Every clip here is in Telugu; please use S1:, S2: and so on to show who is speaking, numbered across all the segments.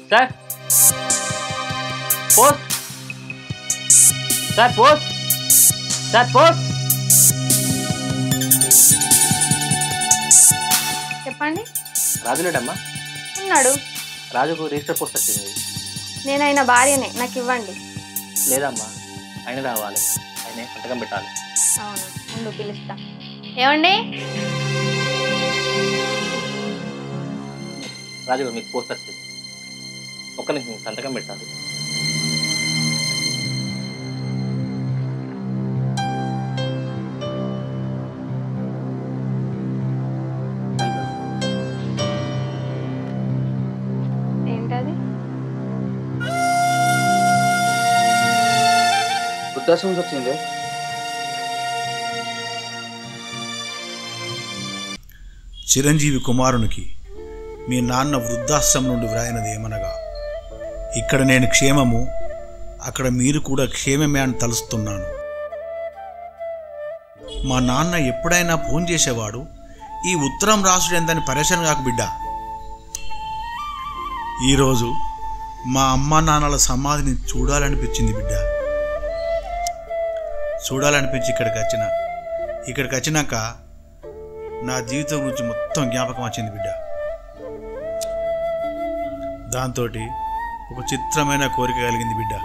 S1: sir post sir post sir post
S2: చెప్పండి
S1: రాజులేడమ్మా
S2: ఉన్నాడు
S1: రాజుకు రిజిస్టర్ పోస్ట్ వచ్చింది
S2: నేను ఆయన భార్యనే నాకు ఇవ్వండి
S1: లేదమ్మా ఆయన రావాలి ఆయన సంతకం పెట్టాలి
S2: అవును ముందు పిలుస్తా ఏమండి
S1: రాజు మీకు పోస్ట్ వచ్చింది ఒక్క నిమిషం సంతకం పెట్టాలి
S2: ఏంటది
S3: వృద్ధాశ్రమం వచ్చింది
S4: చిరంజీవి కుమారునికి మీ నాన్న వృద్ధాశ్రమం నుండి వ్రాయినది ఏమనగా ఇక్కడ నేను క్షేమము అక్కడ మీరు కూడా క్షేమమే అని తలుస్తున్నాను మా నాన్న ఎప్పుడైనా ఫోన్ చేసేవాడు ఈ ఉత్తరం రాసుడు ఎంతని పరేషాన్ కాక బిడ్డ ఈరోజు మా అమ్మా నాన్నల సమాధిని చూడాలనిపించింది బిడ్డ చూడాలనిపించి ఇక్కడికి వచ్చిన ఇక్కడికి వచ్చినాక నా జీవితం గురించి మొత్తం జ్ఞాపకం వచ్చింది బిడ్డ దాంతో ఒక చిత్రమైన కోరిక కలిగింది బిడ్డ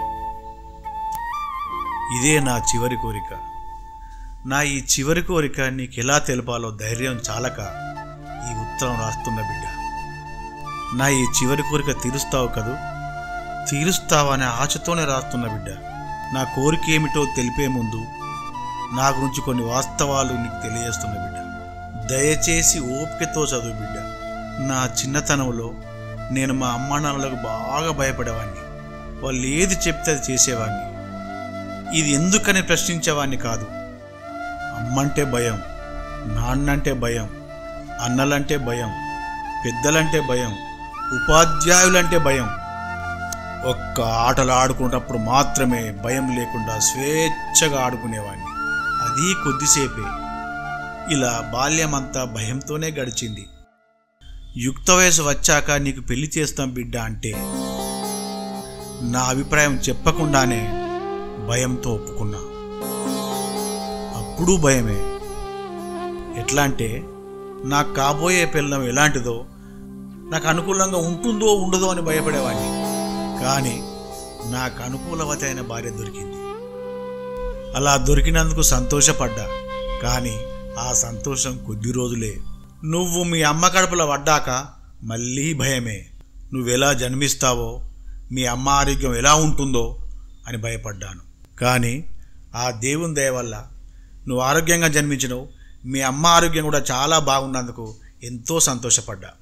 S4: ఇదే నా చివరి కోరిక నా ఈ చివరి కోరిక నీకు ఎలా తెలపాలో ధైర్యం చాలక ఈ ఉత్తరం రాస్తున్న బిడ్డ నా ఈ చివరి కోరిక తీరుస్తావు కదూ తీరుస్తావనే ఆశతోనే రాస్తున్న బిడ్డ నా కోరిక ఏమిటో తెలిపే ముందు నా గురించి కొన్ని వాస్తవాలు నీకు తెలియజేస్తున్న బిడ్డ దయచేసి ఓపికతో చదువు బిడ్డ నా చిన్నతనంలో నేను మా అమ్మా నాన్నలకు బాగా భయపడేవాడిని వాళ్ళు ఏది చెప్తే అది చేసేవాడిని ఇది ఎందుకని ప్రశ్నించేవాడిని కాదు అమ్మంటే భయం నాన్నంటే భయం అన్నలంటే భయం పెద్దలంటే భయం ఉపాధ్యాయులంటే భయం ఒక్క ఆటలు ఆడుకున్నప్పుడు మాత్రమే భయం లేకుండా స్వేచ్ఛగా ఆడుకునేవాడిని అది కొద్దిసేపే ఇలా బాల్యమంతా భయంతోనే గడిచింది యుక్త వయసు వచ్చాక నీకు పెళ్లి చేస్తాం బిడ్డ అంటే నా అభిప్రాయం చెప్పకుండానే భయంతో ఒప్పుకున్నా అప్పుడు భయమే ఎట్లా అంటే నాకు కాబోయే పిల్లం ఎలాంటిదో నాకు అనుకూలంగా ఉంటుందో ఉండదో అని భయపడేవాడిని కానీ నాకు అనుకూలవతి అయిన భార్య దొరికింది అలా దొరికినందుకు సంతోషపడ్డా కానీ ఆ సంతోషం కొద్ది రోజులే నువ్వు మీ అమ్మ కడుపులో పడ్డాక మళ్ళీ భయమే నువ్వెలా జన్మిస్తావో మీ అమ్మ ఆరోగ్యం ఎలా ఉంటుందో అని భయపడ్డాను కానీ ఆ దేవుని దయ వల్ల నువ్వు ఆరోగ్యంగా జన్మించినవు మీ అమ్మ ఆరోగ్యం కూడా చాలా బాగున్నందుకు ఎంతో సంతోషపడ్డా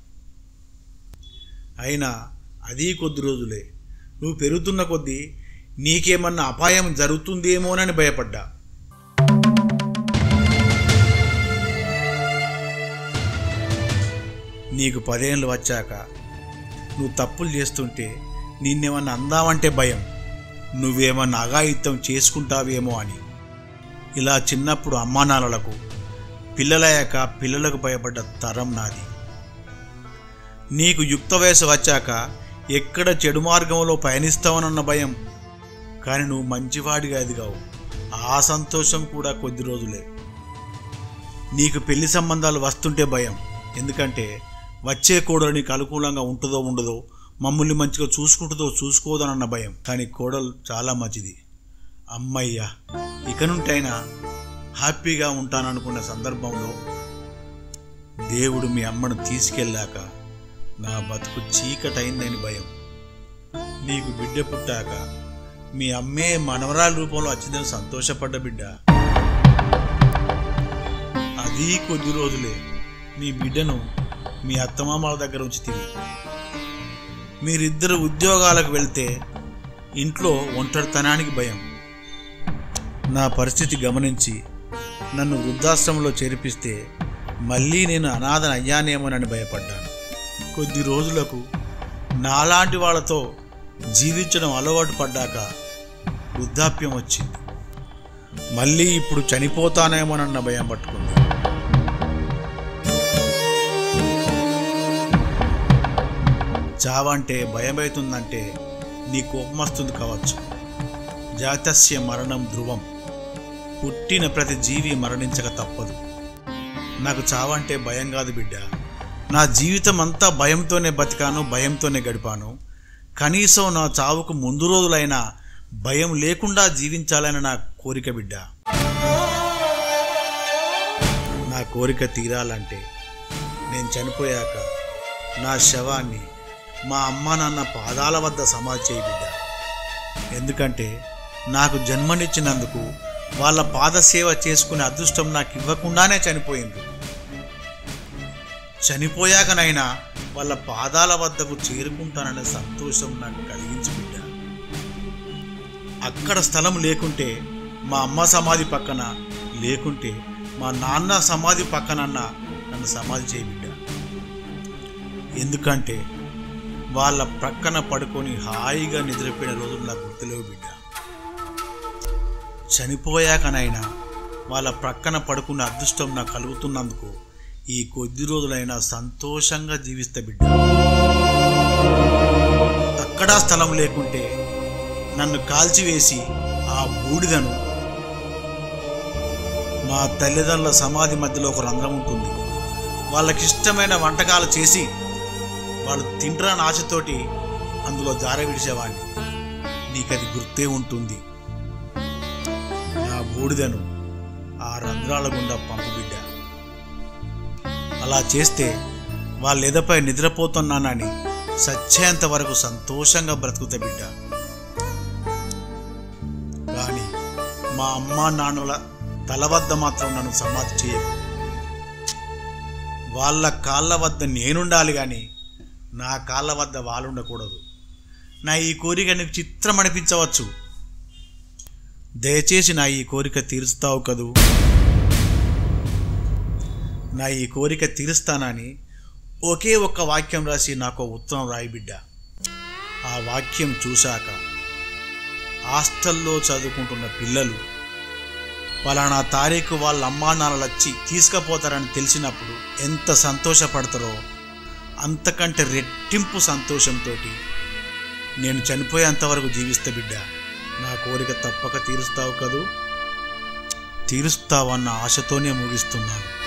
S4: అయినా అది కొద్ది రోజులే నువ్వు పెరుగుతున్న కొద్దీ నీకేమన్నా అపాయం జరుగుతుందేమోనని భయపడ్డా నీకు పదేళ్ళు వచ్చాక నువ్వు తప్పులు చేస్తుంటే నిన్నేమన్నా అందామంటే భయం నువ్వేమన్నా అఘాయిత్యం చేసుకుంటావేమో అని ఇలా చిన్నప్పుడు అమ్మానాన్నలకు పిల్లలయ్యాక పిల్లలకు భయపడ్డ తరం నాది నీకు యుక్త వయసు వచ్చాక ఎక్కడ చెడు మార్గంలో పయనిస్తావనన్న భయం కానీ నువ్వు మంచివాడిగా ఎదిగావు ఆ సంతోషం కూడా కొద్ది రోజులే నీకు పెళ్లి సంబంధాలు వస్తుంటే భయం ఎందుకంటే వచ్చే కోడలు నీకు అనుకూలంగా ఉంటుందో ఉండదో మమ్మల్ని మంచిగా చూసుకుంటుందో చూసుకోదనన్న భయం కానీ కోడలు చాలా మంచిది అమ్మయ్యా ఇక నుంటైనా హ్యాపీగా ఉంటాననుకున్న సందర్భంలో దేవుడు మీ అమ్మను తీసుకెళ్ళాక నా బతుకు చీకటైందని భయం నీకు బిడ్డ పుట్టాక మీ అమ్మే మనవరాల రూపంలో వచ్చిందని సంతోషపడ్డ బిడ్డ అది కొద్ది రోజులే నీ బిడ్డను మీ అత్తమామల దగ్గర ఉంచితివి మీరిద్దరు ఉద్యోగాలకు వెళ్తే ఇంట్లో ఒంటరితనానికి భయం నా పరిస్థితి గమనించి నన్ను వృద్ధాశ్రమంలో చేర్పిస్తే మళ్ళీ నేను అనాథన అయ్యానేమోనని భయపడ్డాను కొద్ది రోజులకు నాలాంటి వాళ్ళతో జీవించడం అలవాటు పడ్డాక వృద్ధాప్యం వచ్చింది మళ్ళీ ఇప్పుడు చనిపోతానేమోనన్న భయం పట్టుకుంది చావంటే భయమవుతుందంటే నీ కోపం వస్తుంది కావచ్చు జాతస్య మరణం ధ్రువం పుట్టిన ప్రతి జీవి మరణించక తప్పదు నాకు చావంటే భయం కాదు బిడ్డ నా జీవితం అంతా భయంతోనే బతికాను భయంతోనే గడిపాను కనీసం నా చావుకు ముందు రోజులైనా భయం లేకుండా జీవించాలని నా కోరిక బిడ్డ నా కోరిక తీరాలంటే నేను చనిపోయాక నా శవాన్ని మా అమ్మ నాన్న పాదాల వద్ద సమాధి చేయి బిడ్డ ఎందుకంటే నాకు జన్మనిచ్చినందుకు వాళ్ళ పాదసేవ చేసుకునే అదృష్టం నాకు ఇవ్వకుండానే చనిపోయింది చనిపోయాకనైనా వాళ్ళ పాదాల వద్దకు చేరుకుంటాననే సంతోషం నాకు కలిగించి బిడ్డ అక్కడ స్థలం లేకుంటే మా అమ్మ సమాధి పక్కన లేకుంటే మా నాన్న సమాధి పక్కనన్న నన్ను సమాధి చేయి బిడ్డ ఎందుకంటే వాళ్ళ ప్రక్కన పడుకొని హాయిగా నిద్రపోయిన రోజులు నాకు గుర్తులేవు బిడ్డ చనిపోయాకనైనా వాళ్ళ ప్రక్కన పడుకున్న అదృష్టం నాకు కలుగుతున్నందుకు ఈ కొద్ది రోజులైనా సంతోషంగా జీవిస్తే బిడ్డ అక్కడా స్థలం లేకుంటే నన్ను కాల్చివేసి ఆ బూడిదను మా తల్లిదండ్రుల సమాధి మధ్యలో ఒక రంధ్రం ఉంటుంది వాళ్ళకి ఇష్టమైన వంటకాలు చేసి వాళ్ళు తింటారని ఆశతోటి అందులో జార విడిచేవాడిని నీకది గుర్తే ఉంటుంది నా బూడిదను ఆ రంధ్రాల గుండా పంపు బిడ్డ అలా చేస్తే వాళ్ళ ఎదపై నిద్రపోతున్నానని సచ్చేంత వరకు సంతోషంగా బ్రతుకుతా బిడ్డ కానీ మా అమ్మా నాన్నల తల వద్ద మాత్రం నన్ను సమాధి చేయకు వాళ్ళ కాళ్ళ వద్ద నేనుండాలి కానీ నా కాళ్ళ వద్ద వాళ్ళు ఉండకూడదు నా ఈ కోరిక నీకు చిత్రం అనిపించవచ్చు దయచేసి నా ఈ కోరిక తీరుస్తావు కదూ నా ఈ కోరిక తీరుస్తానని ఒకే ఒక్క వాక్యం రాసి నాకు ఉత్తరం రాయి బిడ్డ ఆ వాక్యం చూశాక హాస్టల్లో చదువుకుంటున్న పిల్లలు పలానా తారీఖు వాళ్ళ అమ్మా నాన్నలు వచ్చి తీసుకుపోతారని తెలిసినప్పుడు ఎంత సంతోషపడతారో అంతకంటే రెట్టింపు సంతోషంతో నేను చనిపోయేంతవరకు జీవిస్తే బిడ్డ నా కోరిక తప్పక తీరుస్తావు కదూ తీరుస్తావన్న ఆశతోనే ముగిస్తున్నాను